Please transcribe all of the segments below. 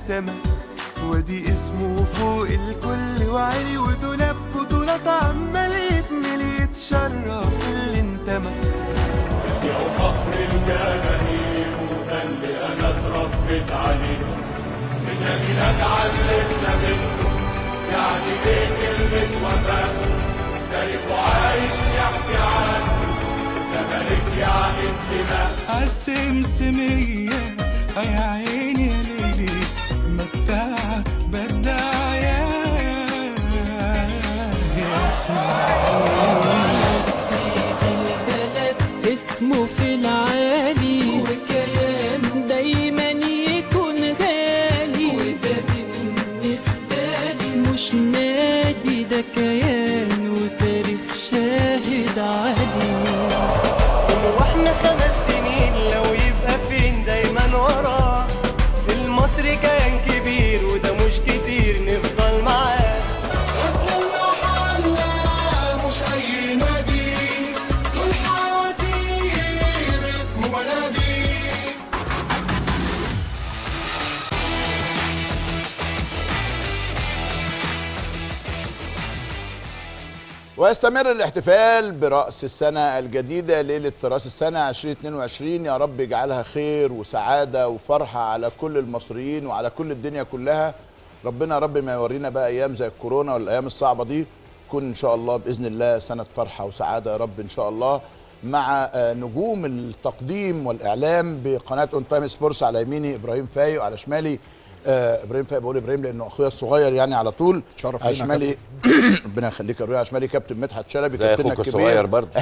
السما ودي اسمه فوق الكل وعلي ودولاب بطولات عمال يتمل يتشرف اللي انتمى فخر الجماهير وده اللي انا اتربيت عليه من هنا اتعلمنا منه يعني ايه كلمة وفاء تاريخه عايش يحكي عنه الزمالك يعني انتماء عالسمسمية يا عيني يا ليلي متاع بدع يا اسمه في العالي وكيان دايما يكون غالي وده بالنسبة لي مش نادي ده كيان وتاريخ شاهد عليه واحنا خمس سنين لو يبقى فين دايما وراه المصري كيان كبير وده مش كتير نفضل معاه اصل المحلة مش اي نادي طول حياتي باسمه بلدي ويستمر الاحتفال برأس السنة الجديدة ليلة رأس السنة 2022 يا رب يجعلها خير وسعادة وفرحة على كل المصريين وعلى كل الدنيا كلها ربنا يا رب ما يورينا بقى أيام زي الكورونا والأيام الصعبة دي تكون إن شاء الله بإذن الله سنة فرحة وسعادة يا رب إن شاء الله مع آه، نجوم التقديم والإعلام بقناة أون تايم سبورتس على يميني إبراهيم فايق وعلى شمالي آه ابراهيم فايق بقول ابراهيم لانه اخويا الصغير يعني على طول شرف على لينا شمالي ربنا يخليك يا روي على شمالي كابتن مدحت شلبي زي كابتننا اخوك الكبير الصغير برضه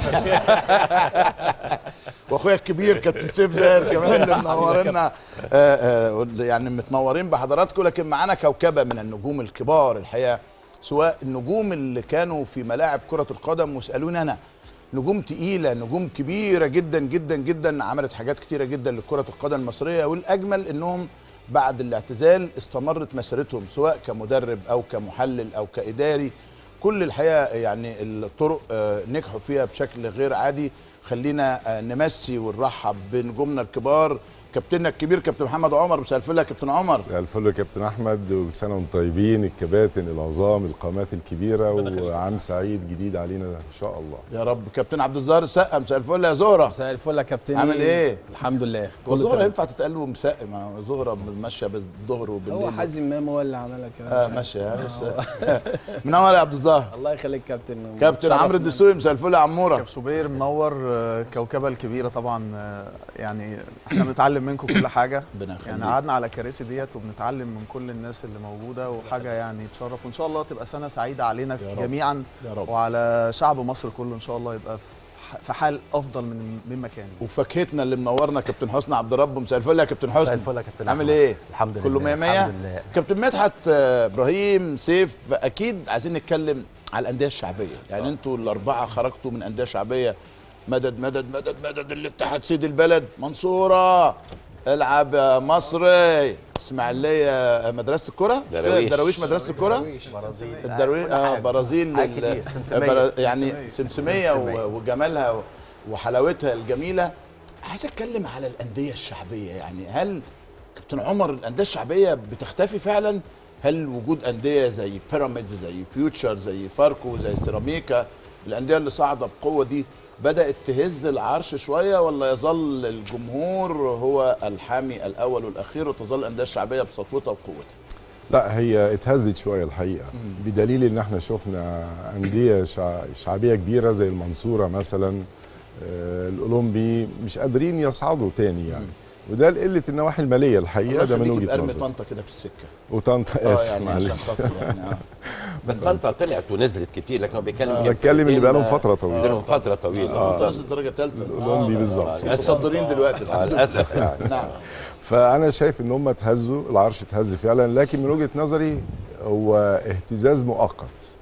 واخويا الكبير كابتن سيف زاهر كمان اللي منورنا آه، آه، يعني متنورين بحضراتكم لكن معانا كوكبه من النجوم الكبار الحقيقه سواء النجوم اللي كانوا في ملاعب كره القدم واسالوني انا نجوم تقيله نجوم كبيره جدا جدا جدا عملت حاجات كتيره جدا لكره القدم المصريه والاجمل انهم بعد الاعتزال استمرت مسيرتهم سواء كمدرب او كمحلل او كاداري كل الحقيقه يعني الطرق آه، نجحوا فيها بشكل غير عادي خلينا آه، نمسي ونرحب بنجومنا الكبار كابتننا الكبير كابتن محمد عمر مساء الفل يا كابتن عمر مساء الفل يا كابتن احمد وكل سنه وانتم طيبين الكباتن العظام القامات الكبيره وعام سعيد جديد علينا ان شاء الله يا رب كابتن عبد الظاهر السقا مساء الفل يا زهره مساء الفل يا كابتن عامل ايه؟ الحمد لله كله وزهره تمام. ينفع تتقال له مساء ما زهره ماشيه بالظهر وبالليل هو حازم امام هو اللي عملها كده اه مش ماشي ها، بس منور يا عبد الظاهر عارف. الله يخليك كابتن كابتن شرف عمرو لنا. الدسوقي مساء الفل يا عموره كاب شوبير منور آه، كوكبه الكبيره طبعا آه، يعني احنا بنتعلم منكم كل حاجه ربنا يخليك. يعني قعدنا على الكراسي ديت وبنتعلم من كل الناس اللي موجوده وحاجه يعني تشرف وان شاء الله تبقى سنه سعيده علينا يا رب. جميعا يا رب وعلى شعب مصر كله ان شاء الله يبقى في ح- في حال افضل من مما كان وفاكهتنا اللي منورنا كابتن حسني عبد الرب مساء الفل يا كابتن حسني مساء الفل يا كابتن عامل أحمد. ايه؟ الحمد لله كله مية مية؟ الحمد لله كابتن مدحت آه، ابراهيم سيف اكيد عايزين نتكلم على الانديه الشعبيه يعني انتوا الاربعه خرجتوا من انديه شعبيه مدد مدد مدد مدد الاتحاد سيد البلد منصوره العب يا مصري اسماعيليه مدرسه الكره دراويش. دراويش مدرسه الكره الدرويش اه برازيل حاجات ال- كتير. سمسمية. برا- يعني سمسميه سمسمية. و- وجمالها و- وحلاوتها الجميله عايز اتكلم على الانديه الشعبيه يعني هل كابتن عمر الانديه الشعبيه بتختفي فعلا هل وجود انديه زي بيراميدز زي فيوتشر زي فاركو زي سيراميكا الانديه اللي صاعده بقوه دي بدات تهز العرش شويه ولا يظل الجمهور هو الحامي الاول والاخير وتظل الانديه الشعبيه بسطوتها وقوتها لا هي اتهزت شويه الحقيقه بدليل ان احنا شفنا انديه شع- شعبيه كبيره زي المنصوره مثلا آه، الاولمبي مش قادرين يصعدوا تاني يعني وده لقله النواحي الماليه الحقيقه ده من يخليك وجهه بقلب نظري طنطا كده في السكه وطنطا اه اسف يعني عشان معلش خاطر يعني اه بس طنطا طلعت ونزلت كتير لكن هو بيتكلم آه، كده بتكلم اللي فرقتين، بقالهم آه، فتره طويله بقالهم فتره طويله آه. ممتاز الدرجه الثالثه الاولمبي بالظبط متصدرين دلوقتي آه، الحمد لله. للاسف يعني نعم فانا شايف ان هم اتهزوا العرش اتهز فعلا لكن من وجهه نظري هو اهتزاز مؤقت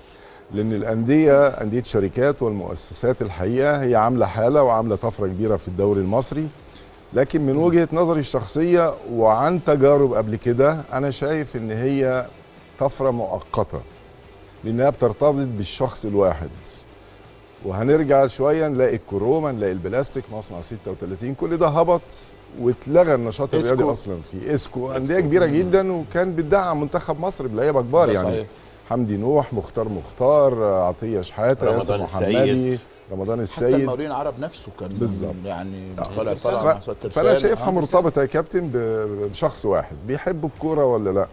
لان الانديه انديه الشركات والمؤسسات الحقيقه هي عامله حاله وعامله طفره كبيره في الدوري المصري لكن من وجهه نظري الشخصيه وعن تجارب قبل كده انا شايف ان هي طفره مؤقته لانها بترتبط بالشخص الواحد وهنرجع شويه نلاقي الكروما نلاقي البلاستيك مصنع 36 كل ده هبط واتلغى النشاط إسكو. الرياضي اصلا في اسكو انديه كبيره جدا وكان بتدعم منتخب مصر بلعيبه كبار ده يعني صحيح. حمدي نوح مختار مختار عطيه شحاته رمضان ياسر السيد. محمدي رمضان حتى السيد المقاولين العرب نفسه كان بالظبط. يعني آه. طالع ف- طالع مع سيادة فانا الرسالة. شايفها آه. مرتبطه يا كابتن ب- بشخص واحد بيحب الكوره ولا لا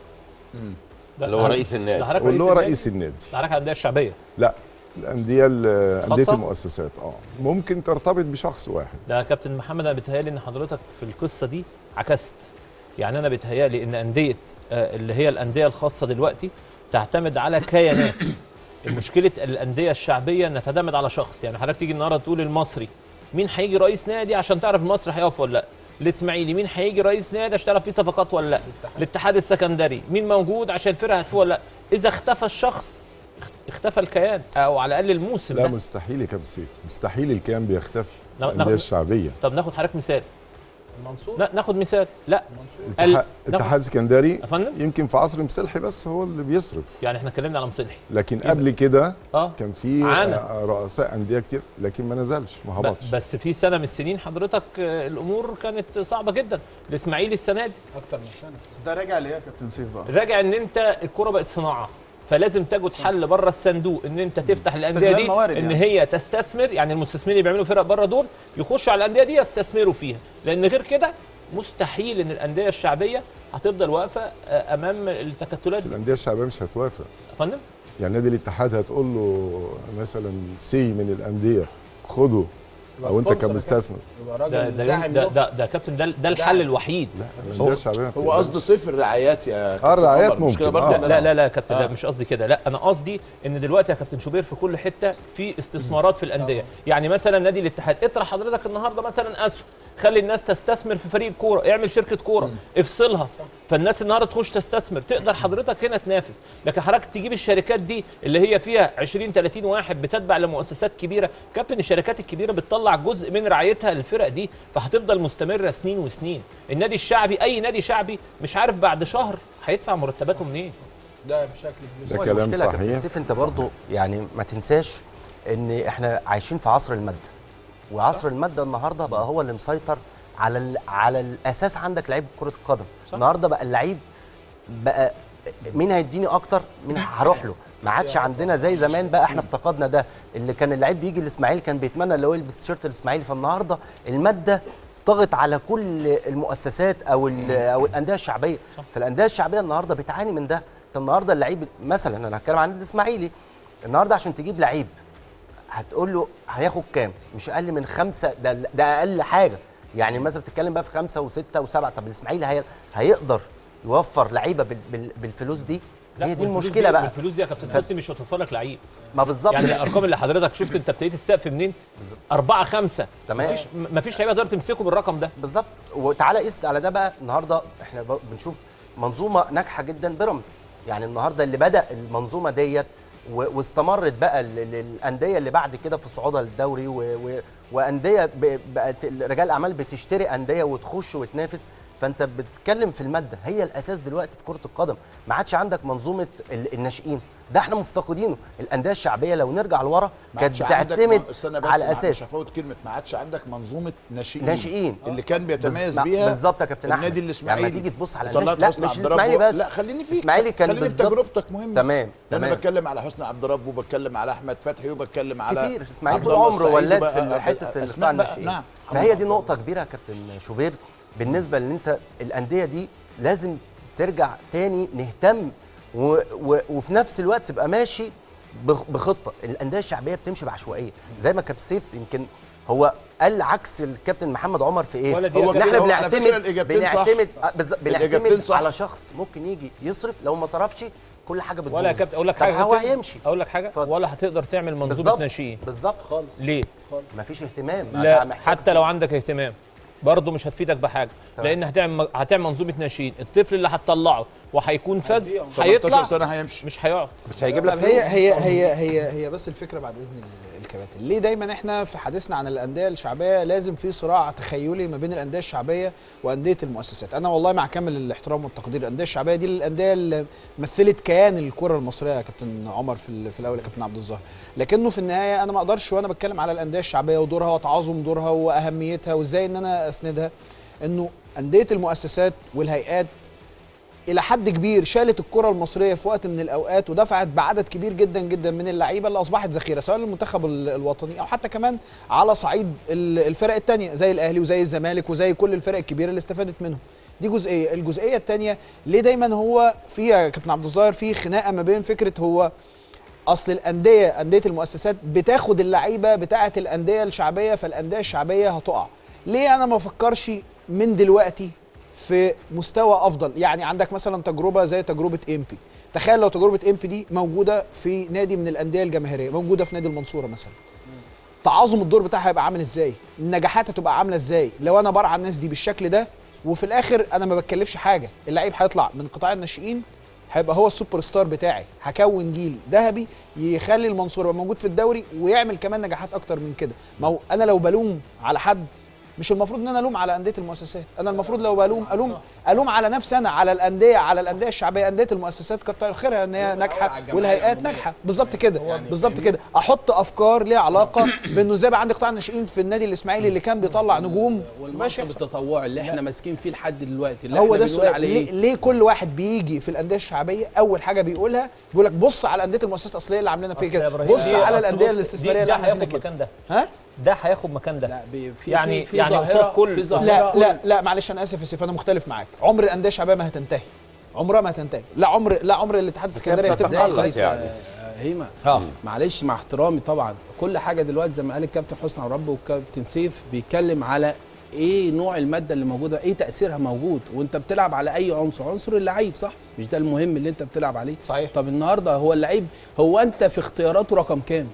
اللي هو رئيس النادي ده حضرتك واللي هو النادي؟ رئيس النادي ده حضرتك الانديه الشعبيه لا الانديه ال- انديه خاصة؟ المؤسسات اه ممكن ترتبط بشخص واحد ده يا كابتن محمد انا بيتهيألي ان حضرتك في القصه دي عكست يعني انا بيتهيألي ان انديه آه، اللي هي الانديه الخاصه دلوقتي تعتمد على كيانات مشكله الانديه الشعبيه ان تعتمد على شخص يعني حضرتك تيجي النهارده تقول المصري مين هيجي رئيس نادي عشان تعرف المصري هيقف ولا لا الاسماعيلي مين هيجي رئيس نادي عشان تعرف فيه صفقات ولا لا الاتحاد السكندري مين موجود عشان الفرقه هتفوق ولا لا اذا اختفى الشخص اخ- اختفى الكيان او على الاقل الموسم لا ده مستحيل يا كابتن سيف مستحيل الكيان بيختفي لا، الانديه ناخد- الشعبيه طب ناخد حضرتك مثال المنصور نا- ناخد مثال لا الاتحاد ناخد- الاتحاد السكندري يا فندم يمكن في عصر مصلحي بس هو اللي بيصرف يعني احنا اتكلمنا على مصلحي لكن قبل كده اه كان في عانى. آه، رؤساء انديه كتير لكن ما نزلش ما ب- هبطش بس في سنه من السنين حضرتك آه، الامور كانت صعبه جدا الاسماعيلي السنه دي اكتر من سنه بس ده راجع ليه يا كابتن سيف بقى؟ راجع ان انت الكره بقت صناعه فلازم تجد حل بره الصندوق ان انت تفتح الانديه استغلال دي موارد ان يعني. هي تستثمر يعني المستثمرين اللي بيعملوا فرق بره دول يخشوا على الانديه دي يستثمروا فيها لان غير كده مستحيل ان الانديه الشعبيه هتفضل واقفه آه، امام التكتلات بس دي الانديه الشعبيه مش هتوافق يا فندم يعني نادي الاتحاد هتقول له مثلا سي من الانديه خده يبقى او انت سبونسر يا كمستثمر يبقى ده راجل ده داعم ده, له. ده, ده يا كابتن ده, ده الحل الوحيد لا الانديه الشعبيه ما هو بتقبلش. قصد صفر الرعايات يا اه كابتن الرعايات عمر، مش كده ممكن، برضه آه. ولا لا لا لا يا كابتن آه. لا مش قصدي كده لا انا قصدي ان دلوقتي يا كابتن شوبير في كل حته في استثمارات في الانديه يعني مثلا نادي الاتحاد اطرح حضرتك النهارده مثلا اسهم خلي الناس تستثمر في فريق كوره اعمل شركه كوره افصلها فالناس النهارده تخش تستثمر تقدر حضرتك هنا تنافس لكن حضرتك تجيب الشركات دي اللي هي فيها 20 30 واحد بتتبع لمؤسسات كبيره كابتن الشركات الكبيره بتطلع جزء من رعايتها للفرق دي فهتفضل مستمره سنين وسنين النادي الشعبي اي نادي شعبي مش عارف بعد شهر هيدفع مرتباته منين ده بشكل كبير ده هو كلام المشكلة يا كابتن صحيح سيف انت برضو يعني ما تنساش ان احنا عايشين في عصر الماده وعصر الماده النهارده بقى هو اللي مسيطر على ال... على الاساس عندك لعيب كره القدم النهارده بقى اللعيب بقى مين هيديني اكتر مين هروح له ما عادش عندنا زي زمان بقى احنا افتقدنا ده اللي كان اللعيب بيجي الاسماعيلي كان بيتمنى اللي هو يلبس تيشيرت الاسماعيلي فالنهارده الماده طغت على كل المؤسسات او ال- او الانديه الشعبيه فالانديه الشعبيه النهارده بتعاني من ده انت النهارده اللعيب مثلا انا هتكلم عن الاسماعيلي النهارده عشان تجيب لعيب هتقول له هياخد كام مش اقل من خمسه ده, ده اقل حاجه يعني مثلا بتتكلم بقى في خمسه وسته وسبعه طب الاسماعيلي هي هيقدر يوفر لعيبه بال بال بالفلوس دي هي دي والفلوس المشكله بقى الفلوس دي يا كابتن حسني مش هتوفر لك لعيب ما بالظبط يعني الارقام اللي حضرتك شفت انت ابتديت السقف منين؟ أربعة خمسة تمام. مفيش مفيش لعيبه تقدر تمسكه بالرقم ده بالظبط وتعالى قيس على ده بقى النهارده احنا ب- بنشوف منظومه ناجحه جدا بيراميدز يعني النهارده اللي بدا المنظومه ديت و- واستمرت بقى ال- ال- الانديه اللي بعد كده في صعودها للدوري و- و- وانديه ب- بقت رجال الاعمال بتشتري انديه وتخش وتنافس فانت بتتكلم في الماده هي الاساس دلوقتي في كره القدم ما عادش عندك منظومه ال- الناشئين ده احنا مفتقدينه الانديه الشعبيه لو نرجع لورا ما كانت عادش عندك بتعتمد م- استنى بس على مع- مش اساس هفوت كلمه ما عادش عندك منظومه ناشئين ناشئين. اللي كان بيتميز بز- بيها بالظبط يا كابتن احمد النادي الاسماعيلي لما تيجي تبص على وطلعت النادي- لا حسني مش عبد الاسماعيلي ربه. بس لا خليني فيك الاسماعيلي كان خليني في بالظبط تجربتك مهمه تمام انا تمام بتكلم على حسني عبد ربه وبتكلم على احمد فتحي وبتكلم على كتير اسماعيل عبد طول الله عمره السعيد ولاد وبقى- في حته أسماء القطاع بقى، الناشئين نعم فهي دي نقطه كبيره يا كابتن شوبير بالنسبه لان انت الانديه دي لازم ترجع تاني نهتم و و وفي نفس الوقت تبقى ماشي بخ- بخطه الانديه الشعبيه بتمشي بعشوائيه زي ما كابتن سيف يمكن هو قال عكس الكابتن محمد عمر في ايه؟ ولا دي هو ان احنا هو على فكرة بنعتمد الإجابتين صح. بنعتمد آه، بالظ- الإجابتين بنعتمد صح. على شخص ممكن يجي يصرف لو ما صرفش كل حاجه بتبوظ ولا يا كابتن اقول لك طب حاجه يا هو كابتن؟ هيمشي اقول لك حاجه اتفضل. ولا هتقدر تعمل منظومه بالظبط ناشئين بالظبط خالص ليه؟ مفيش اهتمام لا محتاج حتى لو عندك اهتمام برضه مش هتفيدك بحاجه تمام. لان هتعمل هتعمل منظومه ناشئين الطفل اللي هتطلعه وهيكون فز هيضيع. هيطلع 18 سنه هيمشي مش هيقعد بس هيجيب لك طب هي هي هي هي هي بس الفكره بعد اذن ال- الكباتن ليه دايما احنا في حديثنا عن الانديه الشعبيه لازم في صراع تخيلي ما بين الانديه الشعبيه وانديه المؤسسات انا والله مع كامل الاحترام والتقدير الانديه الشعبيه دي الانديه اللي مثلت كيان الكره المصريه يا كابتن عمر في, ال- في الاول يا كابتن عبد الظاهر لكنه في النهايه انا ما اقدرش وانا بتكلم على الانديه الشعبيه ودورها وتعاظم دورها واهميتها وازاي ان انا اسندها انه انديه المؤسسات والهيئات الى حد كبير شالت الكره المصريه في وقت من الاوقات ودفعت بعدد كبير جدا جدا من اللعيبه اللي اصبحت ذخيره سواء للمنتخب ال- الوطني او حتى كمان على صعيد ال- الفرق التانية زي الاهلي وزي الزمالك وزي كل الفرق الكبيره اللي استفادت منهم دي جزئيه الجزئيه الثانيه ليه دايما هو في يا كابتن عبد الظاهر في خناقه ما بين فكره هو اصل الانديه انديه المؤسسات بتاخد اللعيبه بتاعه الانديه الشعبيه فالانديه الشعبيه هتقع ليه انا ما افكرش من دلوقتي في مستوى افضل يعني عندك مثلا تجربه زي تجربه امبي تخيل لو تجربه امبي دي موجوده في نادي من الانديه الجماهيريه موجوده في نادي المنصوره مثلا تعاظم الدور بتاعها هيبقى عامل ازاي النجاحات هتبقى عامله ازاي لو انا برعى الناس دي بالشكل ده وفي الاخر انا ما بتكلفش حاجه اللعيب هيطلع من قطاع الناشئين هيبقى هو السوبر ستار بتاعي هكون جيل ذهبي يخلي المنصوره يبقى موجود في الدوري ويعمل كمان نجاحات اكتر من كده ما هو انا لو بلوم على حد مش المفروض ان انا الوم على انديه المؤسسات انا المفروض لو بلوم الوم الوم على نفسي انا على الانديه على الانديه الشعبيه انديه المؤسسات كتر خيرها ان هي ناجحه والهيئات ناجحه بالظبط كده بالظبط كده احط افكار ليها علاقه بانه ازاي بقى عندي قطاع الناشئين في النادي الاسماعيلي اللي كان بيطلع نجوم والمنصب التطوعي اللي احنا ماسكين فيه لحد دلوقتي اللي هو احنا ده بنقول السؤال عليه ليه, ايه ليه كل واحد بيجي في الانديه الشعبيه اول حاجه بيقولها بيقول لك بص على انديه المؤسسات الاصليه اللي عاملينها فيه أصل يا كده إبراهيم بص دي- على أصل الانديه بص، الاستثماريه دي- اللي ده عاملين هياخد فيها كده مكان ده ها ده هياخد مكان ده في- يعني في يعني ظاهرة- المفروض كل في ظاهرة- لا لا لا معلش انا اسف يا سيف انا مختلف معاك عمر الانديه الشعبيه ما هتنتهي عمرها ما هتنتهي لا عمر لا عمر الاتحاد الاسكندري بس هتبقى ازاي خالص بس آه، هيما معلش مع احترامي طبعا كل حاجه دلوقتي زي ما قال الكابتن حسني عبد رب والكابتن سيف بيتكلم على ايه نوع الماده اللي موجوده ايه تاثيرها موجود وانت بتلعب على اي عنصر عنصر اللعيب صح مش ده المهم اللي انت بتلعب عليه صحيح طب النهارده هو اللعيب هو انت في اختياراته رقم كام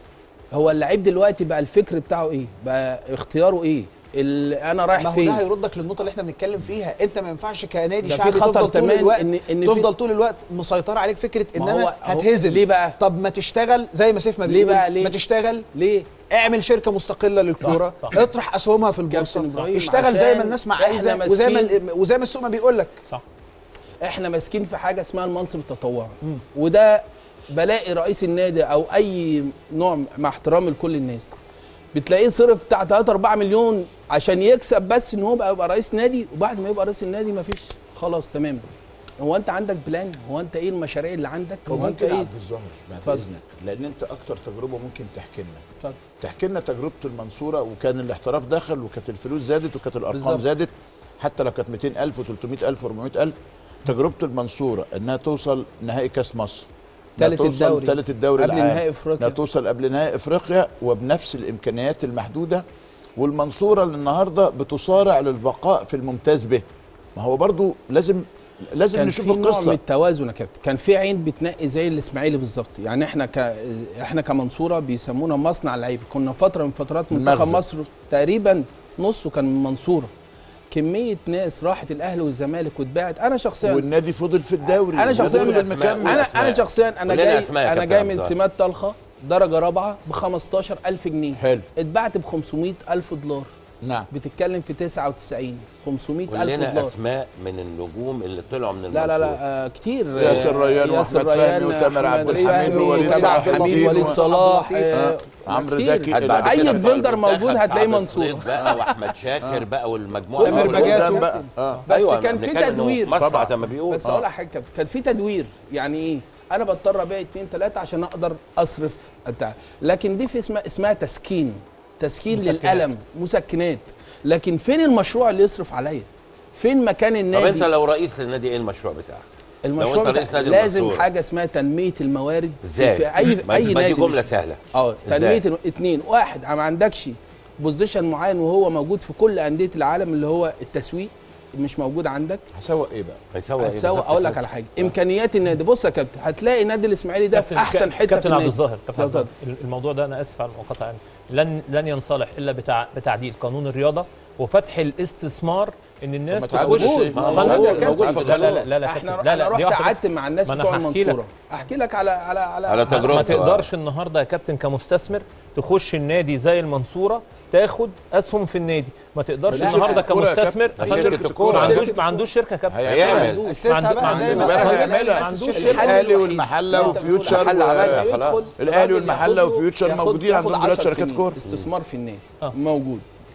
هو اللعيب دلوقتي بقى الفكر بتاعه ايه بقى اختياره ايه ال- انا رايح ما هو فين ده هيردك للنقطه اللي احنا بنتكلم فيها انت ما ينفعش كنادي ده في شعبي خطر تفضل طول كمان الوقت إن- إن في- تفضل طول الوقت مسيطر عليك فكره ان ما هو- انا هو- هتهزم ليه بقى طب ما تشتغل زي ما سيف ما ليه بيقول بقى؟ ليه؟ ما تشتغل ليه اعمل شركه مستقله للكوره صح. اطرح اسهمها في البورصه إبراهيم، اشتغل زي ما عشان الناس ما إحنا عايزه وزي ما ماسكين- وزي ما السوق ما بيقول لك صح احنا ماسكين في حاجه اسمها المنصب التطوعي وده بلاقي رئيس النادي او اي نوع مع احترامي لكل الناس بتلاقيه صرف بتاع 3 4 مليون عشان يكسب بس ان هو بقى يبقى رئيس نادي وبعد ما يبقى رئيس النادي مفيش خلاص تماما هو انت عندك بلان هو انت ايه المشاريع اللي عندك هو انت وممكن ايه عبد الظاهر بعد اتفضل. اذنك لان انت اكتر تجربه ممكن تحكي لنا اتفضل تحكي لنا تجربه المنصوره وكان الاحتراف دخل وكانت الفلوس زادت وكانت الارقام بالظبط. زادت حتى لو كانت 200000 و300000 و400000 تجربه المنصوره انها توصل نهائي كاس مصر إنها تالت توصل الدوري. تالت الدوري قبل العام. نهائي إفريقيا. انها توصل قبل نهائي افريقيا وبنفس الامكانيات المحدوده والمنصوره اللي النهارده بتصارع للبقاء في الممتاز به ما هو برضو لازم لازم كان نشوف في نوع من القصه التوازن يا كابتن كان في عين بتنقي زي الاسماعيلي بالظبط يعني احنا ك... احنا كمنصوره بيسمونا مصنع لعيبه كنا فتره من فترات منتخب المخزن. مصر تقريبا نصه كان من المنصوره كميه ناس راحت الاهلي والزمالك واتباعت انا شخصيا والنادي فضل في الدوري انا شخصيا والنادي فضل مكمل انا انا شخصيا انا قول لنا جاي أسماء يا انا كابتن جاي عبد من الله. سمات طلخه درجه رابعه ب 15000 جنيه حلو اتبعت ب 500000 دولار نعم بتتكلم في 99 500000 كلنا دولار اسماء من النجوم اللي طلعوا من لا المنصورة لا لا آه كتير ياسر ريان ياسر واحمد فهمي ريان، وتامر أحمد عبد الحميد فهمي ووليد وتامر صلاح عبد الحميد الدين وليد و- صلاح آه. آه، عمرو كتير. زكي قد بعد اي كده بقى ديفندر المنتخب موجود هتلاقيه سعد منصور الصيد بقى واحمد شاكر بقى والمجموعه تامر دول. بجاتو. بقى اه بس أيوة، كان في بنتكلم إنه تدوير مصنع زي ما بيقول بس اقول لك حاجه كابتن، كان في تدوير يعني ايه انا بضطر ابيع اتنين تلاته عشان اقدر اصرف بتاع لكن دي في اسمها اسمها تسكين تسكين مسكنات. للالم مسكنات لكن فين المشروع اللي يصرف عليا فين مكان طب النادي انت لو رئيس للنادي ايه المشروع بتاعك؟ المشروع لو انت بتاع رئيس نادي لازم المنصورة. حاجه اسمها تنميه الموارد ازاي؟ في اي ما- اي ما نادي دي جمله مش- سهله اه إزاي؟ تنميه الم... اتنين واحد ما عندكش بوزيشن معين وهو موجود في كل انديه العالم اللي هو التسويق مش موجود عندك هسوق ايه بقى؟ هيسوي ايه هتسوق بالظبط اقول لك كده؟ على حاجه امكانيات النادي بص يا كابتن هتلاقي نادي الاسماعيلي ده في كابتن- احسن حته في كابتن عبد النادي الظاهر كابتن عبد اتفضل. الظاهر الموضوع ده انا اسف على المقاطعه يعني لن لن ينصلح الا بتاع بتعديل قانون الرياضه وفتح الاستثمار ان الناس ما تعدلش تخش إيه؟ ما هو فندم، موجود يا موجود كابتن. في- لا لا لا لا لا احنا كابتن، لا لا انا دي رحت واحدة بس. قعدت مع الناس ما أنا بتوع هحكي لك. المنصوره احكي لك على على على على ما تجربته تقدرش النهارده يا كابتن كمستثمر تخش النادي زي المنصوره تاخد اسهم في النادي ما تقدرش لا، النهارده الكورة يا كمستثمر كابتن، يا فندم، شركة الكورة. ما عندوش شركة ما عندوش شركه يا كابتن هيعمل اسسها بقى زي ما امبارح قال هيعملها ما عندوش الحل الاهلي الوحيد. والمحله أنت بتقول وفيوتشر محل عملها و- خلاص. الاهلي الراجل والمحله ياخد له- وفيوتشر ياخد- موجودين ياخد عندهم دلوقتي 10 شركات سنين كوره استثمار في النادي آه. موجود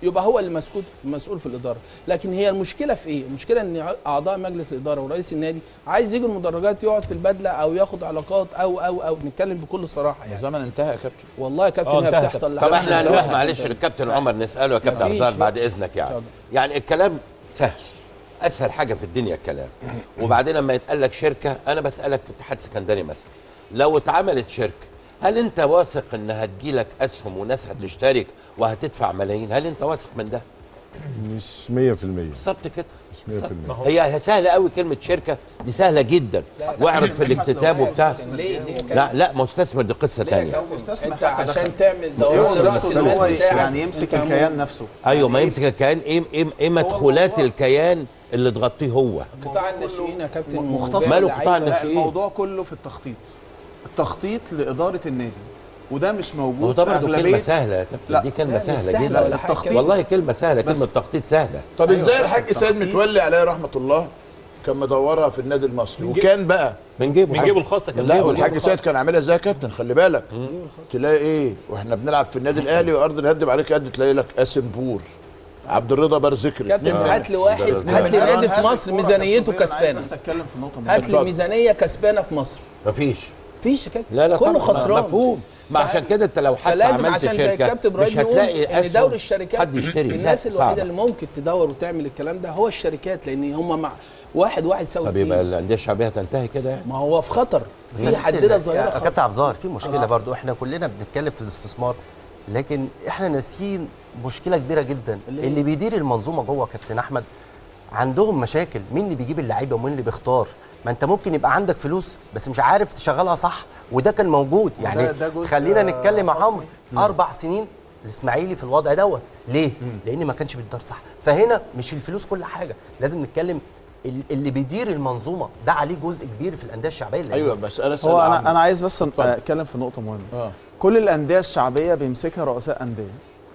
يبقى هو اللي مسؤول مسؤول في الاداره لكن هي المشكله في ايه المشكله ان اعضاء مجلس الاداره ورئيس النادي عايز يجي المدرجات يقعد في البدله او ياخد علاقات او او او نتكلم بكل صراحه يعني الزمن انتهى يا كابتن والله يا كابتن آه، هي انتهى بتحصل طب لحد احنا دلوقتي. هنروح معلش للكابتن عمر نساله يا كابتن مفيش عزار بقى. بعد اذنك يعني يعني الكلام سهل اسهل حاجه في الدنيا الكلام وبعدين لما يتقال لك شركه انا بسالك في اتحاد سكندري مثلا لو اتعملت شركه هل انت واثق انها هتجيلك اسهم وناس هتشترك وهتدفع ملايين هل انت واثق من ده مش 100% بالظبط كده مش 100% هي سهله قوي كلمه شركه دي سهله جدا واعرض في الاكتتاب وبتاع ليه ليه يا لا لا مستثمر دي قصه ليه يا ثانيه كابتن؟ انت عشان تعمل هو دوام ذاته ان هو بتاعك، يعني يمسك أنت الكيان نفسه ايوه ما يمسك الكيان ايه ايه, إيه مدخولات الكيان اللي تغطيه هو قطاع الناشئين يا كابتن مختصر ماله قطاع لا، الناشئين؟ الموضوع كله في التخطيط التخطيط لاداره النادي وده مش هو موجود ده في برضه كلمه اغلبيه سهله يا كابتن لا، دي كلمه لا، مش سهله سهلة جدا ولا حاجة. التخطيط والله كلمه سهله بس- كلمه تخطيط سهله طب أيوة. ازاي الحاج سيد التخطيط. متولي عليه رحمه الله كان مدورها في النادي المصري بنجيب- وكان بقى بنجيبه بنجيبه الخاصه كمان لا والحاج سيد كان عاملها ازاي يا كابتن خلي بالك تلاقي ايه واحنا بنلعب في النادي الاهلي وارض الهدم عليك قد تلاقي لك قاسم بور عبد الرضا برذكري كابتن اتنين هات لي واحد اتنين هات لي أنا نادي في هات مصر الكورة ميزانيته كابتن صغير، أنا عايز كسبانه بس اتكلم في نقطه هات مهمه لي اتفضل. ميزانيه كسبانه في مصر مفيش مفيش يا كابتن لا لا كله طبعاً، خسران مفهوم ما صحيح. عشان كده انت لو حتى فلازم عملت عشان زي شركه الكابتن ابراهيم مش يقول هتلاقي ان أسهم دوري الشركات حد يشتري الناس صعب. الوحيده اللي ممكن تدور وتعمل الكلام ده هو الشركات لان هم مع واحد واحد يساوي طب يبقى اتنين الانديه الشعبيه تنتهي كده يعني ما هو في خطر في بس حدده يا ظاهره كابتن خطر عبد الظاهر في مشكله برضو احنا كلنا بنتكلم في الاستثمار لكن احنا ناسيين مشكله كبيره جدا اللي اللي بيدير المنظومه جوه كابتن احمد عندهم مشاكل مين اللي بيجيب اللعيبه ومين اللي بيختار ما انت ممكن يبقى عندك فلوس بس مش عارف تشغلها صح وده كان موجود يعني ده جزء، خلينا آه، نتكلم مع حسني. عمرو اربع سنين الاسماعيلي في الوضع دوت ليه لان ما كانش بيتدار صح فهنا مش الفلوس كل حاجه لازم نتكلم ال- اللي بيدير المنظومه ده عليه جزء كبير في الانديه الشعبيه اللي ايوه بس انا اسال هو انا عمرو. انا عايز بس اتكلم في نقطه مهمه اه كل الانديه الشعبيه بيمسكها رؤساء انديه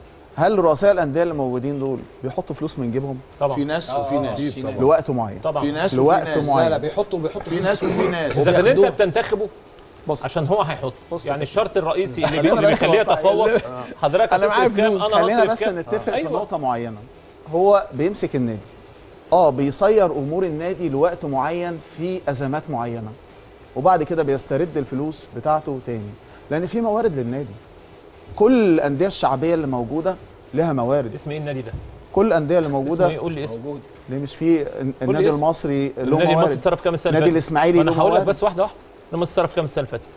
هل رؤساء الانديه اللي موجودين دول بيحطوا فلوس من جيبهم طبعا في ناس وفي ناس في ناس. لوقت معين طبعا في ناس لوقت وفي ناس معين. لا لا بيحطوا بيحطوا في فلوس ناس كتير. وفي ناس اذا كان انت وبياخدوه. بتنتخبه بص عشان هو هيحط بص يعني كده. الشرط الرئيسي اللي, خلينا بي... اللي بس بيخليه واقعي. يتفوق حضرتك أنا معايا هتصرف كام فلوس. انا خلينا هصرف بس كام نتفق أيوة. في نقطه معينه هو بيمسك النادي اه بيصير امور النادي لوقت معين في ازمات معينه وبعد كده بيسترد الفلوس بتاعته تاني لان في موارد للنادي كل الانديه الشعبيه اللي موجوده لها موارد اسم ايه النادي ده؟ كل الانديه اللي اسمه موجوده ايه قول لي اسم موجود ليه مش في النادي اسم. المصري له النادي المصري موارد اتصرف كام السنه اللي النادي فاتت؟ الاسماعيلي انا له هقول لك موارد بس واحده واحده لما اتصرف كام السنه اللي فاتت؟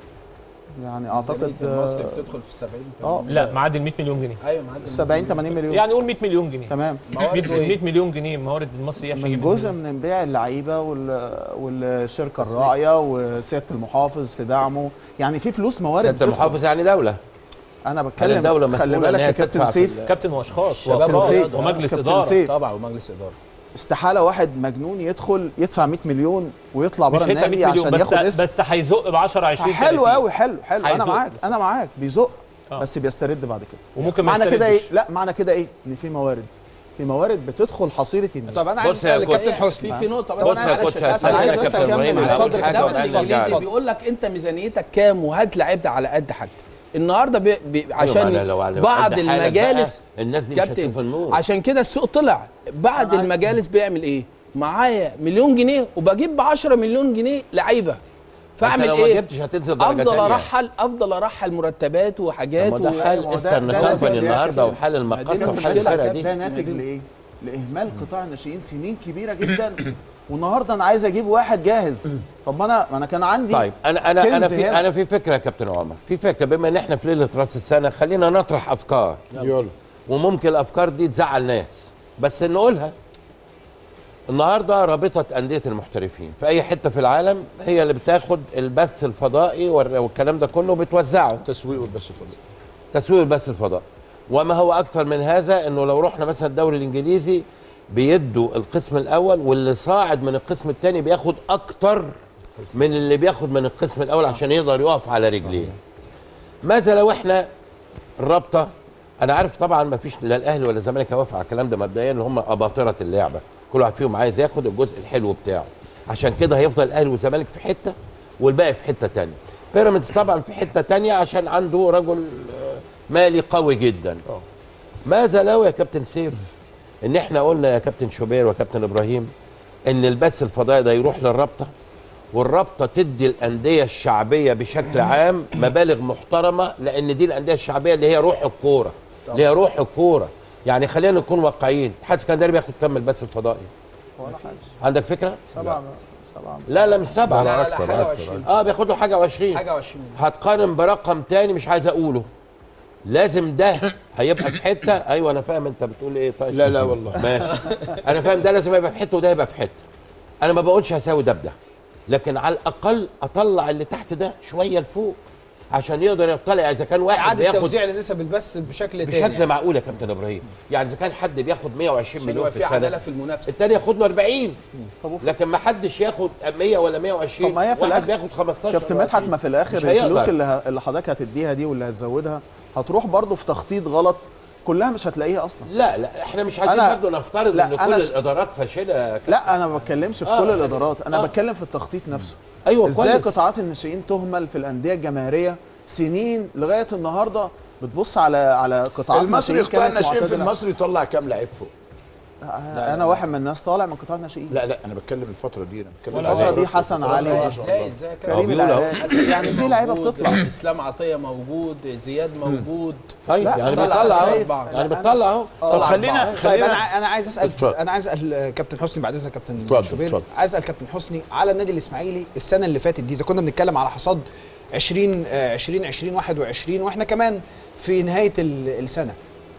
يعني اعتقد المصري آه، بتدخل في 70 اه لا معدي ال 100 مليون جنيه ايوه معدي 70 80 مليون يعني قول 100 مليون جنيه تمام 100 موارد وإيه؟ 100 مليون جنيه موارد المصري ايه عشان من يجيب جزء المليون؟ من بيع اللعيبه وال- والشركه الراعيه وسياده المحافظ في دعمه يعني في فلوس موارد سياده بتدخل. المحافظ يعني دوله انا هل بتكلم الدولة خلي مسؤولة إن بالك هي يا كابتن تدفع في سيف ال- كابتن واشخاص شباب وافراد سيف. ومجلس كابتن اداره سيف. طبعا ومجلس اداره استحاله واحد مجنون يدخل يدفع 100 مليون ويطلع مش بره هيدفع 100 النادي مليون عشان بس ياخد اسم بس هيزق ب 10 20 حلو 30. قوي حلو حلو انا هيزق معاك بس. انا معاك بيزق آه. بس بيسترد بعد كده وممكن ما معنى كده ايه يستردش. لا معنى كده ايه ان في موارد في موارد بتدخل حصيله النادي طب انا عايز بص يا اسال كوتش. كابتن حسني في في نقطه بس بص أنا يا عايز كوتش أسأل- هسألك عايز يا بس كابتن أكمل. ابراهيم على اتفضل أول حاجه كابتن. وبعدين الانجليزي نرجع لك. بيقول لك انت ميزانيتك كام وهات لعيبه على قد حاجتك النهارده بي بي أيوة، عشان ما أنا لو على بعض قد حالك المجالس بقى، الناس دي مش كابتن هتشوف النور عشان كده السوق طلع بعض أنا عايز- المجالس بيعمل ايه معايا مليون جنيه وبجيب ب 10 مليون جنيه لعيبه فاعمل لو ما ايه جبتش هتنزل درجه افضل تانية. ارحل افضل ارحل مرتبات وحاجات طب ما ده و- حال ما هو ده- استرن ده كومباني ناتج النهارده يا وحال المقاصه دي وحال مشكلة الفرقه يا دي ده ناتج لايه؟ لاهمال قطاع الناشئين سنين كبيره جدا والنهارده انا عايز اجيب واحد جاهز طب ما انا ما انا كان عندي طيب انا انا انا كنز في هنا. انا في فكره يا كابتن عمر في فكره بما ان احنا في ليله راس السنه خلينا نطرح افكار يلا وممكن الافكار دي تزعل ناس بس نقولها النهارده رابطه انديه المحترفين في اي حته في العالم هي اللي بتاخد البث الفضائي وال- والكلام ده كله وبتوزعه تسويق بس فضل تسويق البث الفضائي وما هو اكثر من هذا انه لو رحنا مثلا الدوري الانجليزي بيدوا القسم الاول واللي صاعد من القسم الثاني بياخد اكتر من اللي بياخد من القسم الاول عشان يقدر يقف على رجليه ماذا لو احنا الرابطه انا عارف طبعا ما فيش لا الاهلي ولا الزمالك هيوافق على الكلام ده مبدئيا اللي هم اباطره اللعبه كل واحد فيهم عايز ياخد الجزء الحلو بتاعه عشان كده هيفضل الاهلي والزمالك في حته والباقي في حته تانية بيراميدز طبعا في حته تانية عشان عنده رجل آه، مالي قوي جدا ماذا لو يا كابتن سيف ان احنا قلنا يا كابتن شوبير وكابتن ابراهيم ان البث الفضائي ده يروح للرابطه والرابطه تدي الانديه الشعبيه بشكل عام مبالغ محترمه لان دي الانديه الشعبيه اللي هي روح الكوره اللي هي روح الكوره يعني خلينا نكون واقعيين الاتحاد السكندري بياخد كام من البث الفضائي عندك فكره سبعة سبعة لا لا مش سبعه لا، لا، لا، حاجة وعشرين. اه بياخد له حاجه و20 حاجه 20 هتقارن برقم تاني مش عايز اقوله لازم ده هيبقى في حته ايوه انا فاهم انت بتقول ايه طيب لا لا والله ماشي انا فاهم ده لازم يبقى في حته وده يبقى في حته انا ما بقولش هساوي ده بده لكن على الاقل اطلع اللي تحت ده شويه لفوق عشان يقدر يطلع اذا كان واحد اعاده بياخد توزيع لنسب البث بشكل تاني بشكل معقول يا كابتن ابراهيم يعني اذا كان حد بياخد 120 عشان مليون يبقى في في عداله السنه في المنافسه التاني ياخد له 40 لكن ما حدش ياخد 100 ولا 120 طب ما هي في واحد الآخر بياخد 15 كابتن ولا مدحت 20. ما في الاخر مش هيقدر. الفلوس اللي, ه... اللي حضرتك هتديها دي واللي هتزودها هتروح برضه في تخطيط غلط كلها مش هتلاقيها اصلا لا لا احنا مش عايزين أنا- برضه نفترض لا، ان أنا كل س- الادارات فاشله يا كابتن. لا انا ما بتكلمش في آه، كل الادارات انا آه. بتكلم في التخطيط نفسه ايوه ازاي كويس. قطاعات الناشئين تهمل في الانديه الجماهيريه سنين لغايه النهارده بتبص على على قطاعات المصري ناشئين قطاع كانت الناشئين في معتدلة. المصري يطلع كام لعيب فوق انا واحد من الناس طالع من قطاع الناشئين لا لا انا بتكلم الفتره دي انا بتكلم الفتره دي حسن علي ازاي ازاي يا كابتن؟ كريم بيقول أهو. العراقي يعني في لعيبه موجود، بتطلع اسلام عطيه موجود زياد موجود طيب لا، يعني طلع بيطلع اهو شايف. يعني أنا- بيطلع اهو طب خلينا طيب خلينا انا ع- انا عايز اسال اتفضل. انا عايز اسال آه، كابتن حسني بعد اذنك كابتن اتفضل، شوبير اتفضل. عايز اسال كابتن حسني على النادي الاسماعيلي السنه اللي فاتت دي اذا كنا بنتكلم على حصاد 20 آه، 20 20 21 واحنا كمان في نهايه ال- السنه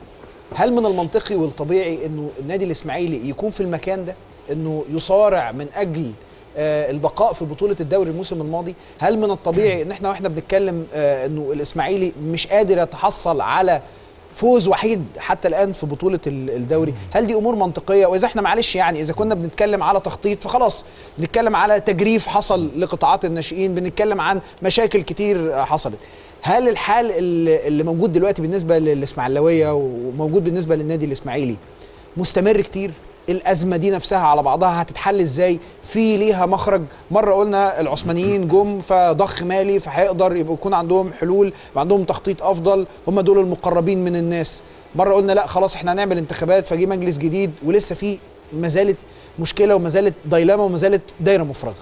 هل من المنطقي والطبيعي انه النادي الاسماعيلي يكون في المكان ده انه يصارع من اجل آه، البقاء في بطوله الدوري الموسم الماضي هل من الطبيعي ان احنا واحنا بنتكلم آه، انه الاسماعيلي مش قادر يتحصل على فوز وحيد حتى الان في بطوله ال- الدوري هل دي امور منطقيه واذا احنا معلش يعني اذا كنا بنتكلم على تخطيط فخلاص بنتكلم على تجريف حصل لقطاعات الناشئين بنتكلم عن مشاكل كتير آه، حصلت هل الحال اللي اللي موجود دلوقتي بالنسبه للاسماعيلاويه وموجود بالنسبه للنادي الاسماعيلي مستمر كتير الازمه دي نفسها على بعضها هتتحل ازاي في ليها مخرج مره قلنا العثمانيين جم فضخ مالي فهيقدر يبقى يكون عندهم حلول يبقى عندهم تخطيط افضل هم دول المقربين من الناس مره قلنا لا خلاص احنا هنعمل انتخابات فجي مجلس جديد ولسه في ما زالت مشكله وما زالت دايلاما وما زالت دايره مفرغه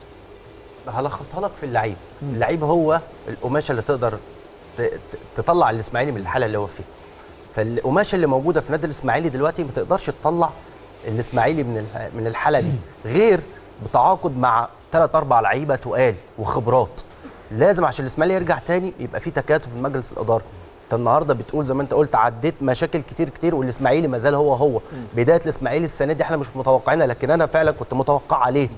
هلخصها لك في اللعيب اللعيب هو القماشه اللي تقدر ت- ت- تطلع الاسماعيلي من الحاله اللي هو فيها فالقماشه اللي موجوده في نادي الاسماعيلي دلوقتي ما تقدرش تطلع الاسماعيلي من الح- من الحاله دي غير بتعاقد مع ثلاث اربع لعيبه تقال وخبرات لازم عشان الاسماعيلي يرجع تاني يبقى في تكاتف في مجلس الاداره انت النهارده بتقول زي ما انت قلت عديت مشاكل كتير كتير والاسماعيلي ما زال هو هو بدايه الاسماعيلي السنه دي احنا مش متوقعينها لكن انا فعلا كنت متوقع عليه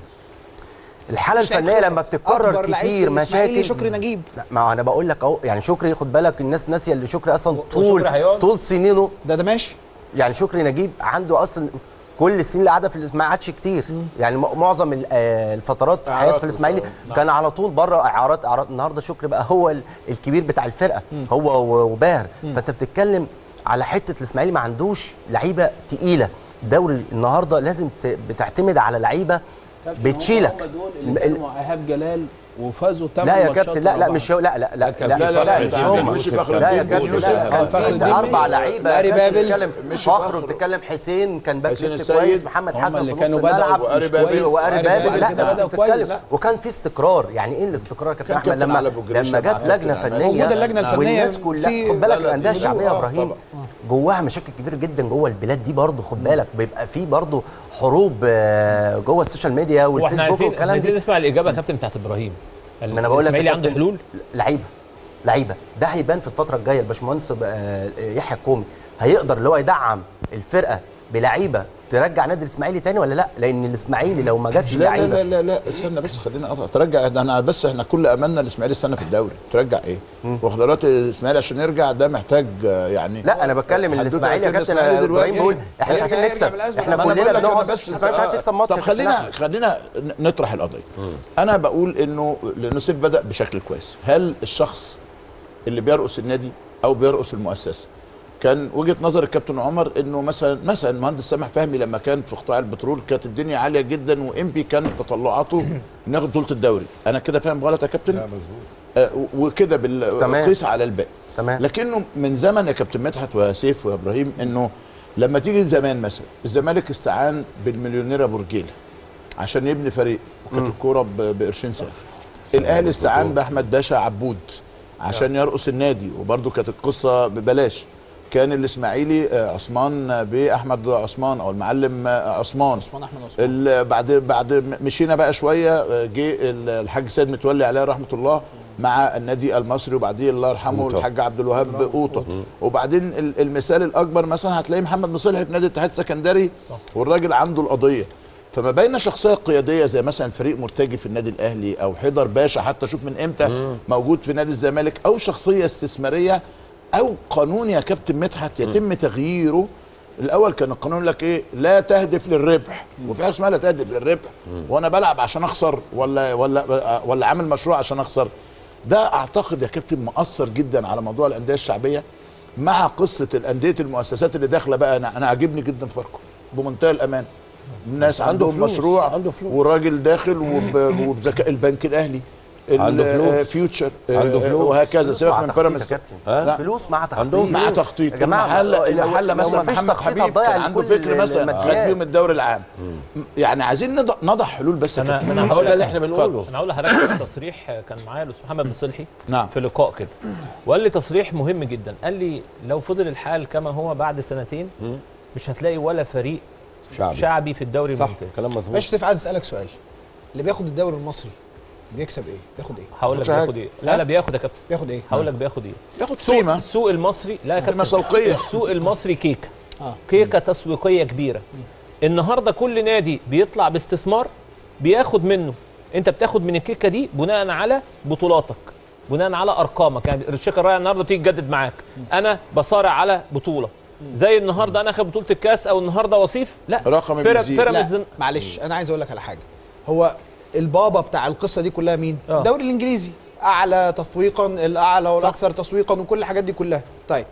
الحاله مش لعيب الفنيه خبرة. لما بتتكرر أكبر لعيب في كتير الإسماعيلي مشاكل شكري نجيب لا ما انا بقول لك اهو يعني شكري خد بالك الناس ناسيه اللي شكري اصلا طول وشكري هيقعد؟ طول سنينه ده ده ماشي يعني شكري نجيب عنده اصلا كل السنين اللي قعدها في الاسماعيلي ما عادش كتير يعني م- معظم ال- آه، الفترات في حياته إعارات في الاسماعيلي وصار. كان على طول بره اعارات اعارات النهارده شكري بقى هو ال- الكبير بتاع الفرقه هو و- وباهر فانت بتتكلم على حته الاسماعيلي ما عندوش لعيبه تقيله دوري النهارده لازم ت- بتعتمد على لعيبه بتشيلك هم دول اللي كانوا مع ايهاب جلال وفازوا 8 لا يا ماتشات كابتن لا ورا لا بعض. مش هو لا لا لا كان لا في لا لا فخر لا الدين ده يوسف. مش فخر لا يا الدين كابتن يوسف لا كان فخر انت الدين اربع مش- لعيبه وأري يا كابتن بابل. بتتكلم مش فخر فخر. وبتتكلم حسين كان باك حسين ليفت السيد. كويس محمد هم حسن اللي في كانوا نص بدأوا الملعب وأري مش بابل. كويس وقاري أري بابل بابل لا كده ده بدأوا بتتكلم كويس وكان في استقرار يعني ايه الاستقرار يا كابتن كان احمد كابتن لما علي أبو جريشة لما مع جت كابتن لجنه عماد. فنيه موجودة اللجنة الفنية والناس كلها في- خد لا، بالك لا، الانديه دي الشعبيه يا موجودة. ابراهيم طبعا. جواها مشاكل كبيره جدا جوه البلاد دي برضه خد بالك بيبقى في برضه حروب آه، جوه السوشيال ميديا هو احنا والفيسبوك عايزين والكلام عايزين ده نسمع الاجابه يا كابتن بتاعت ابراهيم ما انا بقول لك يا الاسماعيلي عنده كابتن، حلول لعيبه لعيبه ده هيبان في الفتره الجايه الباشمهندس آه، يحيى الكومي هيقدر اللي هو يدعم الفرقه بلعيبه ترجع نادي الاسماعيلي تاني ولا لا لان الاسماعيلي لو ما جابش لا لا لعيبه لا لا لا استنى بس خلينا اقطع ترجع ده انا بس احنا كل املنا الاسماعيلي استنى في الدوري ترجع ايه؟ وخضرات الاسماعيلي عشان يرجع ده محتاج آه، يعني لا انا بتكلم حدوتة الاسماعيلي يا كده كابتن الإسماعيلي ابراهيم دلوقتي بيقول احنا مش هيرجع- عارفين هيرجع نكسب بالأزمة. احنا ما أنا كلنا بقول لك بنقعد أنا بس احنا مش عارفين نكسب ماتش طب يا كابتن خلينا أحمد. خلينا ن- نطرح القضيه انا بقول انه لانه سيف بدا بشكل كويس هل الشخص اللي بيرقص النادي او بيرقص المؤسسه كان وجهه نظر الكابتن عمر انه مثلا مثلا المهندس سامح فهمي لما كان في قطاع البترول كانت الدنيا عاليه جدا وامبي كانت تطلعاته انه ياخد بطوله الدوري انا كده فاهم غلط يا كابتن لا مظبوط آه، وكده تمام. بالقيس على الباقي تمام لكنه من زمن يا كابتن مدحت وسيف وابراهيم انه لما تيجي زمان مثلا الزمالك استعان بالمليونير ابو رجيله عشان يبني فريق وكانت الكوره ب- بقرشين ساخ الاهلي استعان باحمد باشا عبود عشان يرقص النادي وبرده كانت القصه ببلاش كان الاسماعيلي آه، عثمان آه، باحمد عثمان او المعلم آه، عثمان عثمان احمد عثمان ال- بعد بعد م- مشينا بقى شويه آه، جه ال- الحاج سيد متولي عليه رحمه الله مع النادي المصري وبعدين الله يرحمه أوطة. الحاج عبد الوهاب قوطه وبعدين ال- المثال الاكبر مثلا هتلاقي محمد مصلحي في نادي الاتحاد السكندري والراجل عنده القضيه فما بين شخصيه قياديه زي مثلا فريق مرتجي في النادي الاهلي او حيدر باشا حتى شوف من امتى موجود في نادي الزمالك او شخصيه استثماريه او قانون يا كابتن مدحت يتم تغييره الاول كان القانون يقول لك ايه لا تهدف للربح وفي حاجه اسمها لا تهدف للربح وانا بلعب عشان اخسر ولا ولا ولا عامل مشروع عشان اخسر ده اعتقد يا كابتن مؤثر جدا على موضوع الانديه الشعبيه مع قصه الانديه المؤسسات اللي داخله بقى انا انا عاجبني جدا فاركو بمنتهى الامان الناس عنده عندهم فلوس، مشروع عنده فلوس. والراجل داخل وب- وبذكاء البنك الاهلي عنده فلوس. فيوتشر عنده فلوس. وهكذا فلوس سيبك مع من تخطيط بيراميدز يا كابتن. لا. فلوس مع تخطيط عندهم مع تخطيط يا جماعه المحل لو- المحل لو مثلا مفيش محمد تخطيط حبيب هتضيع كان عنده كل فكر مثلا خد الماديات. بيهم الدوري العام يعني عايزين نضع, نضع حلول بس يا أنا- كابتن. أنا هقول ده اللي لك- احنا بنقوله انا هقول لحضرتك تصريح كان معايا الاستاذ محمد بن صلحي نعم في لقاء كده وقال لي تصريح مهم جدا قال لي لو فضل الحال كما هو بعد سنتين مش هتلاقي ولا فريق شعبي شعبي في الدوري صح. الممتاز كلام مظبوط ماشي سيف عايز اسالك سؤال اللي بياخد الدوري المصري بيكسب ايه؟ بياخد ايه؟ هقول لك مش حاجة. بياخد ايه لا لا بياخد يا كابتن بياخد ايه؟ هقول لك بياخد ايه ياخد السوق قيمه السوق المصري لا يا قيمه كابتن سوقيه السوق المصري كيكه اه كيكه تسويقيه كبيره النهارده كل نادي بيطلع باستثمار بياخد منه انت بتاخد من الكيكه دي بناء على بطولاتك بناء على ارقامك يعني الشركه الراعي النهارده بتيجي تجدد معاك انا بصارع على بطوله زي النهارده انا اخد بطوله الكاس او النهارده وصيف لا رقم بيرا- بيزيد. بيراميدز لا معلش انا عايز اقول لك على حاجه هو البابا بتاع القصه دي كلها مين؟ آه. الدوري الانجليزي اعلى تسويقا الاعلى والاكثر تسويقا وكل الحاجات دي كلها طيب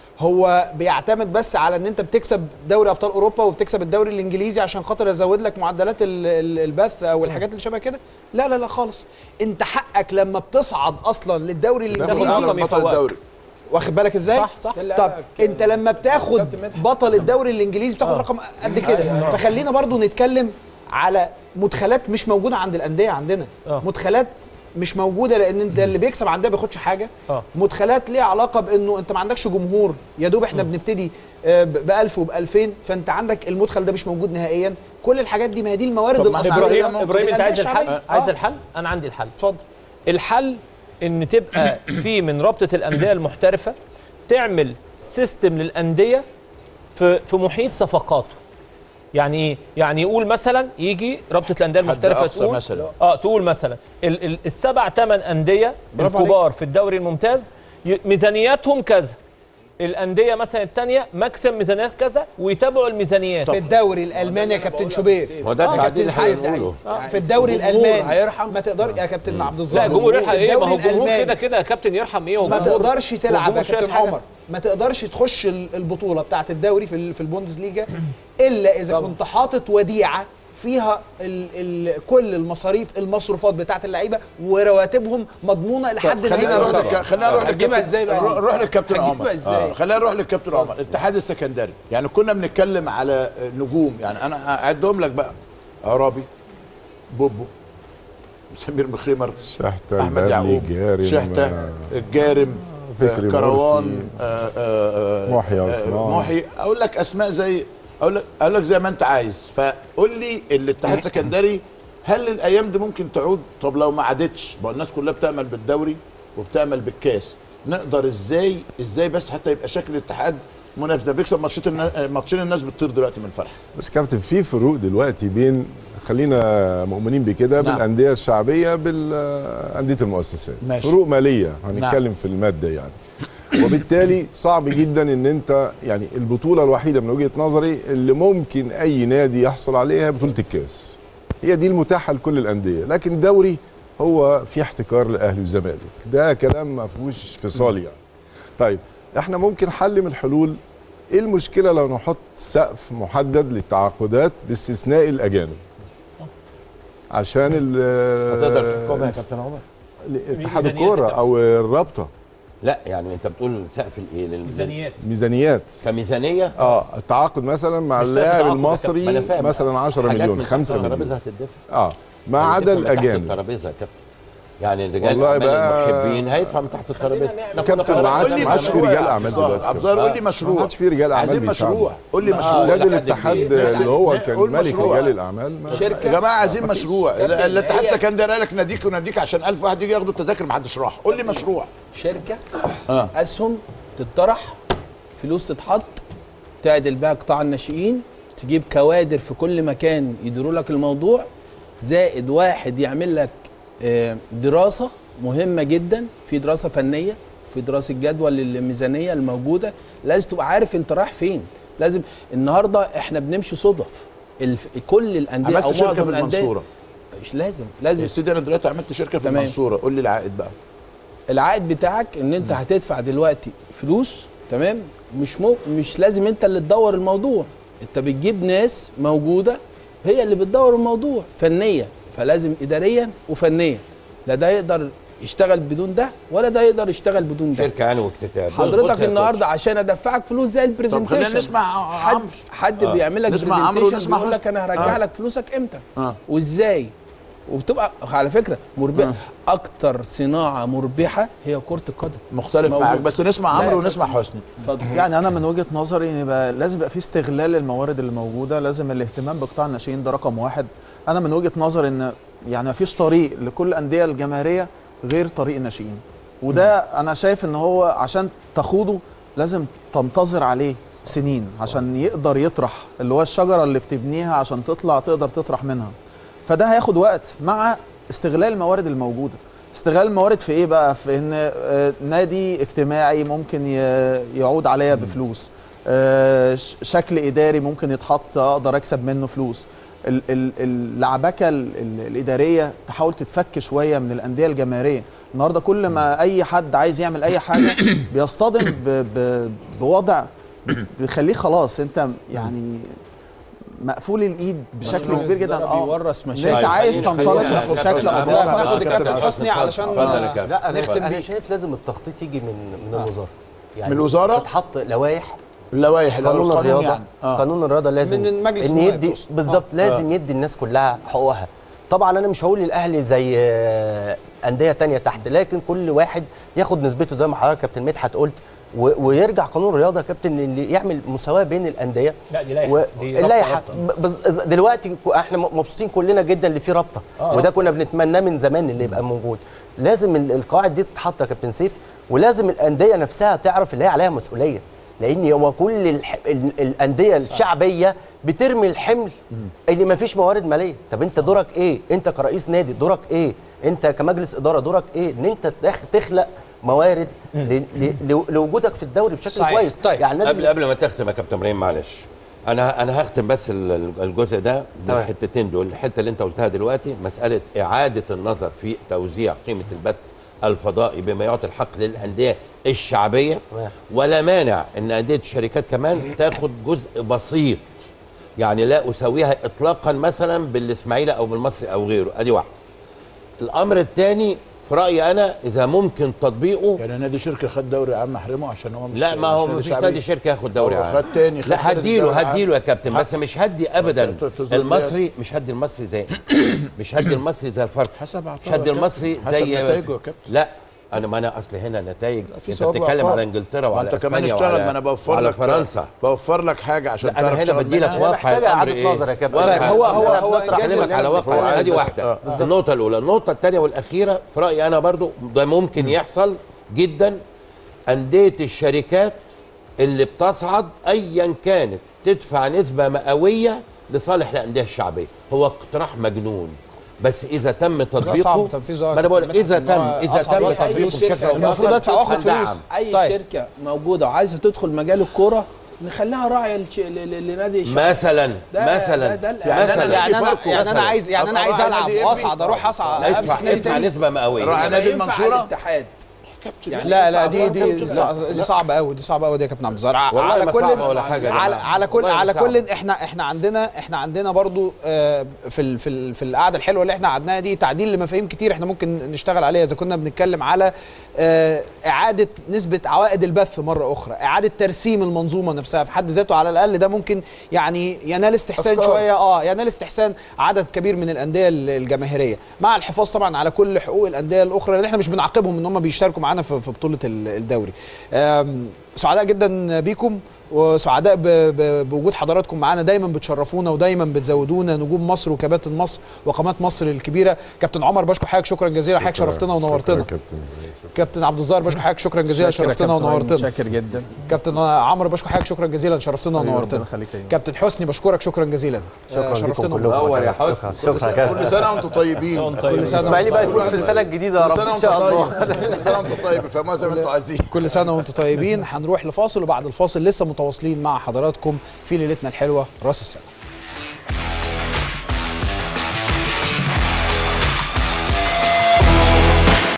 هو بيعتمد بس على ان انت بتكسب دوري ابطال اوروبا وبتكسب الدوري الانجليزي عشان خاطر يزود لك معدلات ال- ال- البث او الحاجات اللي شبه كده لا لا لا خالص انت حقك لما بتصعد اصلا للدوري تاخد الانجليزي رقم أعلى بطل يفوقك. الدوري واخد بالك ازاي؟ صح صح طب انت لما بتاخد بطل الدوري الانجليزي بتاخد رقم قد كده فخلينا برضو نتكلم على مدخلات مش موجوده عند الانديه عندنا آه. مدخلات مش موجوده لان انت اللي بيكسب عندها بياخدش حاجه اه مدخلات ليها علاقه بانه انت ما عندكش جمهور يا دوب احنا بنبتدي ب 1000 وب 2000 فانت عندك المدخل ده مش موجود نهائيا كل الحاجات دي ما هي دي الموارد طب ما الاصليه ابراهيم ممكن ابراهيم انت عايز للأندية الحل الشعبية. عايز آه. الحل انا عندي الحل اتفضل الحل ان تبقى في من رابطه الانديه المحترفه تعمل سيستم للانديه في في محيط صفقاته يعني ايه يعني يقول مثلا يجي رابطه الانديه المحترفه أقصى تقول مثلا. اه تقول مثلا ال ال السبع ثمان انديه برافو الكبار في الدوري الممتاز ي- ميزانياتهم كذا الانديه مثلا الثانيه مكسب ميزانيات كذا ويتابعوا الميزانيات في الدوري الالماني يا كابتن شوبير هو ده آه، التعديل اللي كابتن سيف. هنقوله آه، في الدوري الجمهور الالماني هيرحم. ما تقدر يا كابتن عبد لا الظاهر الجمهور يلحق في ايه ما هو الدوري الجمهور الألماني كده كده يا كابتن يرحم ايه هو ما الجمهور- تقدرش هو تلعب يا الجمهور شايف كابتن حاجة؟ عمر ما تقدرش تخش ال- البطوله بتاعه الدوري في ال- في البوندسليجا الا اذا كنت حاطط وديعه فيها ال ال كل المصاريف المصروفات بتاعه اللعيبه ورواتبهم مضمونه لحد خلينا نهايه نروح الرقم. لك خلينا نروح هتجيبها للكابتن- ازاي بقى دي؟ نروح- نروح للكابتن هتجيبها عمر ازاي؟ آه، خلينا نروح للكابتن عمر الاتحاد السكندري يعني كنا بنتكلم على نجوم يعني انا هعدهم لك بقى عرابي بوبو سمير مخيمر شحتة احمد البابلي يعقوب جارم شحته آه، الجارم فكري آه، كروان مرسي. آه، آه، آه، محيي آه، عثمان. محيي اقول لك اسماء زي اقول لك اقول لك زي ما انت عايز فقول لي الاتحاد السكندري هل الايام دي ممكن تعود طب لو ما عادتش ما الناس كلها بتامل بالدوري وبتامل بالكاس نقدر ازاي ازاي بس حتى يبقى شكل الاتحاد منافس ده بيكسب ماتشين النا- ماتشين الناس بتطير دلوقتي من الفرح بس كابتن في فروق دلوقتي بين خلينا مؤمنين بكده نعم. بالانديه الشعبيه بالانديه المؤسسات ماشي. فروق ماليه هنتكلم في الماده يعني وبالتالي صعب جدا ان انت يعني البطوله الوحيده من وجهه نظري اللي ممكن اي نادي يحصل عليها بطوله الكاس هي دي المتاحه لكل الانديه لكن الدوري هو في احتكار لاهلي وزمالك ده كلام ما فيهوش فصال يعني طيب احنا ممكن حل من الحلول ايه المشكله لو نحط سقف محدد للتعاقدات باستثناء الاجانب عشان ال- هتقدر تحكمها يا كابتن عمر اتحاد ميزانيات الكوره الكابتن. او الرابطه لا يعني انت بتقول سقف الايه للميزانيات ميزانيات ميزانيات كميزانيه اه التعاقد مثلا مع مش سقف اللاعب تعاقد، المصري ما أنا فاهم. مثلا 10 حاجات مليون من تحت 5 الترابيزه مليون هتدفع اه ما عدا هيدفع من تحت الاجانب الترابيزه يا كابتن يعني رجال والله الاعمال بقى- المحبين هيدفع من تحت الترابيزه إحنا كنا كابتن ما عادش قول لي ما عادش في مشروع رجال يا اعمال عبد الظاهر. دلوقتي عبد الظاهر قول لي ما مشروع عادش في رجال اعمال عايزين بيساعدوا. مشروع قول لي آه، مشروع لا، نادي لا، الاتحاد كبير. اللي هو كان قول ملك مشروع. رجال الاعمال ما- يا جماعه عايزين مفيش. مشروع كابتن، الاتحاد هي- السكندري قال لك ناديك وناديك عشان 1000 واحد يجي ياخدوا التذاكر ما حدش راح قول لي مشروع شركه آه. اسهم تطرح فلوس تتحط تعدل بيها قطاع الناشئين تجيب كوادر في كل مكان يديروا لك الموضوع زائد واحد يعمل لك آه، دراسه مهمه جدا في دراسه فنيه في دراسه جدوى للميزانيه الموجوده لازم تبقى عارف انت رايح فين لازم النهارده احنا بنمشي صدف الف... كل الانديه او عملت شركه معظم في الانديه المنصوره مش لازم يا لازم سيدي انا دلوقتي عملت شركه في تمام. المنصوره قول لي العائد بقى العائد بتاعك ان انت هتدفع دلوقتي فلوس تمام مش مو مش لازم انت اللي تدور الموضوع انت بتجيب ناس موجوده هي اللي بتدور الموضوع فنيا فلازم اداريا وفنيا لا ده يقدر يشتغل بدون ده ولا ده يقدر يشتغل بدون ده شركه يعني واكتتاب بص- بص حضرتك يا النهارده عشان ادفعك فلوس زي طب البرزنتيشن خلينا نسمع حد عمرو حد آه. بيعمل لك نسمع عمرو برزنتيشن ونسمع بيقول لك حسني. انا هرجع آه. لك فلوسك امتى آه. وازاي وبتبقى على فكره مربحه اكتر صناعه مربحه هي كره القدم مختلف موجود. معاك بس نسمع لا يا عمرو ونسمع كابتن. حسني اتفضل يعني انا من وجهه نظري ان يبقى لازم يبقى في استغلال للموارد اللي موجوده لازم الاهتمام بقطاع الناشئين ده رقم واحد انا من وجهه نظري ان يعني مفيش طريق لكل الانديه الجماهيريه غير طريق الناشئين وده انا شايف ان هو عشان تخوضه لازم تنتظر عليه سنين عشان يقدر يطرح اللي هو الشجره اللي بتبنيها عشان تطلع تقدر تطرح منها فده هياخد وقت مع استغلال الموارد الموجوده استغلال الموارد في ايه بقى في ان آه، نادي اجتماعي ممكن ي- يعود عليا بفلوس آه، ش- شكل اداري ممكن يتحط اقدر اكسب منه فلوس ال- ال- اللعبكه ال- ال- الاداريه تحاول تتفك شويه من الانديه الجماهيريه النهارده كل ما اي حد عايز يعمل اي حاجه بيصطدم ب- ب- بوضع بيخليه خلاص انت يعني مقفول الايد بشكل كبير جدا ده اه بيورث ان مشاكل انت عايز خلينا- تنطلق خلينا- بشكل خلينا- او خلينا- باخر ناخد الكابتن اتفضل، حسني اتفضل. علشان اتفضل يا كابتن. لا انا نختم انا بيه. شايف لازم التخطيط يجي من من الوزاره يعني من الوزارة؟ تتحط لوائح اللوائح اللي هو قانون القانون الرياضه يعني آه. قانون الرياضه لازم من مجلس ان النواب يدي تقصد. بالظبط آه. لازم يدي الناس كلها حقوقها طبعا انا مش هقول الاهلي زي آه، انديه تانية تحت لكن كل واحد ياخد نسبته زي ما حضرتك كابتن مدحت قلت و- ويرجع قانون الرياضه يا كابتن اللي يعمل مساواه بين الانديه لا دي لائحه و... دي رابطة- اللائحه رابطة. ب- بز- دلوقتي ك- احنا م- مبسوطين كلنا جدا اللي فيه رابطه آه، وده رابطة. كنا بنتمناه من زمان اللي يبقى موجود لازم ال- القواعد دي تتحط يا كابتن سيف ولازم الانديه نفسها تعرف اللي هي عليها مسؤوليه لان هو كل الح... ال... الانديه الشعبيه بترمي الحمل ان مفيش موارد ماليه طب انت دورك ايه انت كرئيس نادي دورك ايه انت كمجلس اداره دورك ايه ان انت تخ- تخلق موارد ل... ل... ل... لوجودك في الدوري بشكل صحيح. كويس طيب. يعني النادي قبل قبل ما تختم يا كابتن ابراهيم معلش انا انا هختم بس ال- الجزء ده تمام. بالحتتين دول الحته اللي انت قلتها دلوقتي مساله اعاده النظر في توزيع قيمه البث الفضائي بما يعطي الحق للانديه الشعبيه تمام. ولا مانع ان انديه الشركات كمان تاخد جزء بسيط يعني لا اساويها اطلاقا مثلا بالاسماعيلي او بالمصري او غيره ادي واحده الامر الثاني في رايي انا اذا ممكن تطبيقه يعني نادي شركه خد دوري عام احرمه عشان هو مش لا ما هو مش مفيش شعبي. نادي شركه ياخد دوري هو عام خد تاني خد لا تالت هديله دوري عام. هديله يا كابتن حق. بس مش هدي ابدا ت- ت- تظل- المصري مش هدي المصري زي مش هدي المصري زي الفرق حسب مش هدي المصري حسب زي نتائجه يا كابتن لا انا ما انا اصل هنا نتائج في انت ثواب بتتكلم وعقاب. على انجلترا ما وعلى انت كمان اسبانيا اشتغل وعلى ما انا بوفر وعلى لك فرنسا بوفر لك حاجه عشان لا انا تعرف هنا تشتغل بدي لك منها. واقع محتاجة الامر إعادة ايه نظر يا كابتن. واقع طيب، هو- هو- أنا هو بكلمك إنجاز على هو واقع عايز ادي بس- واحده آه. النقطه الاولى النقطه الثانيه والاخيره في رايي انا برضو ده ممكن يحصل جدا انديه الشركات اللي بتصعد ايا كانت تدفع نسبه مئويه لصالح الانديه الشعبيه هو اقتراح مجنون بس اذا تم تطبيقه صعب تنفيذه ما انا بقول لك اذا إن هو تم اذا أصعب تم يدفع تطبيقه فلوس بشكل أو المفروض بآخر، أدفع وآخد هندعم. فلوس. اي طيب. شركه موجوده وعايزه تدخل مجال الكوره نخليها راعيه لش- ل- ل- لنادي الشعب مثلا ده- مثلا ده- ده ال- يعني أنا مثلا نادي يعني انا فاركو يعني انا مثلاً. عايز يعني انا أبقى عايز رايح العب نادي واصعد إبليس. اروح اصعد ادفع امسك نادي ادفع تاني نسبه مئويه راح ما نادي ينفع المنصورة؟ الاتحاد يعني لا لا ينفع دي أفراد دي كابتن؟ صع- دي صعبه قوي دي صعبه قوي دي يا كابتن عبد الظاهر ع- والله على ما كل صعبة ولا حاجة يا على جماعة. على كل والله ما على صعبة. كل احنا احنا عندنا احنا عندنا برضو آه، في ال في ال في القعده الحلوه اللي احنا قعدناها دي تعديل لمفاهيم كتير احنا ممكن نشتغل عليها اذا كنا بنتكلم على آه، اعاده نسبه عوائد البث مره اخرى اعاده ترسيم المنظومه نفسها في حد ذاته على الاقل ده ممكن يعني ينال استحسان أفكار. شويه اه ينال استحسان عدد كبير من الانديه الجماهيريه مع الحفاظ طبعا على كل حقوق الانديه الاخرى لان احنا مش بنعاقبهم ان هم بيشاركوا معانا في في بطوله ال- الدوري آم، سعداء جدا بيكم وسعداء ب- ب- بوجود حضراتكم معانا دايما بتشرفونا ودايما بتزودونا نجوم مصر وكباتن مصر وقامات مصر الكبيره كابتن عمر باشكو حضرتك شكرا جزيلا حضرتك شرفتنا ونورتنا كابتن كابتن عبد الظاهر باشكو حضرتك شكرا جزيلا شاكر يا شرفتنا كابتن أيمن، ونورتنا شاكر جدا كابتن عمرو باشكو حضرتك شكرا جزيلا شرفتنا حبيبي، ونورتنا ربنا يخليك يا إيمان. كابتن حسني بشكرك شكرا جزيلا آه، شكرا لكم شرفتنا كلكم نور يا شكرا حسن. شكرا كل كابتن. سنه وانتم طيبين كل سنه اسماعيلي بقى وأنتم يفوز في السنه الجديده يا كل رب سنه ان وانت شاء الله طيب كل سنه وانت طيب فما زي ما انتم عايزين كل سنه وانتم طيبين هنروح لفاصل وبعد الفاصل لسه متواصلين مع حضراتكم في ليلتنا الحلوه راس السنه